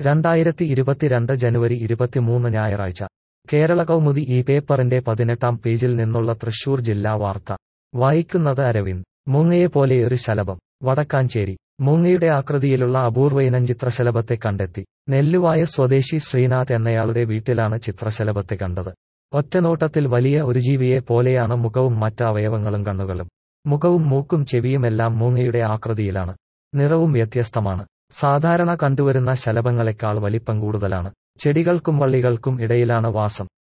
രണ്ടായിരത്തി ഇരുപത്തിരണ്ട് ജനുവരി ഇരുപത്തിമൂന്ന് ഞായറാഴ്ച കേരള കൗമുദി ഈ പേപ്പറിന്റെ പതിനെട്ടാം പേജിൽ നിന്നുള്ള തൃശൂർ ജില്ലാ വാർത്ത വായിക്കുന്നത് അരവിന്ദ് മൂങ്ങയെപ്പോലെയൊരു ശലഭം വടക്കാഞ്ചേരി മൂങ്ങയുടെ ആകൃതിയിലുള്ള അപൂർവയിനം ചിത്രശലഭത്തെ കണ്ടെത്തി നെല്ലുവായ സ്വദേശി ശ്രീനാഥ് എന്നയാളുടെ വീട്ടിലാണ് ചിത്രശലഭത്തെ കണ്ടത് ഒറ്റനോട്ടത്തിൽ വലിയ ഒരു ജീവിയെ പോലെയാണ് മുഖവും മറ്റ് അവയവങ്ങളും കണ്ണുകളും മുഖവും മൂക്കും ചെവിയുമെല്ലാം മൂങ്ങയുടെ ആകൃതിയിലാണ് നിറവും വ്യത്യസ്തമാണ് സാധാരണ കണ്ടുവരുന്ന ശലഭങ്ങളെക്കാൾ വലിപ്പം കൂടുതലാണ് ചെടികൾക്കും വള്ളികൾക്കും ഇടയിലാണ് വാസം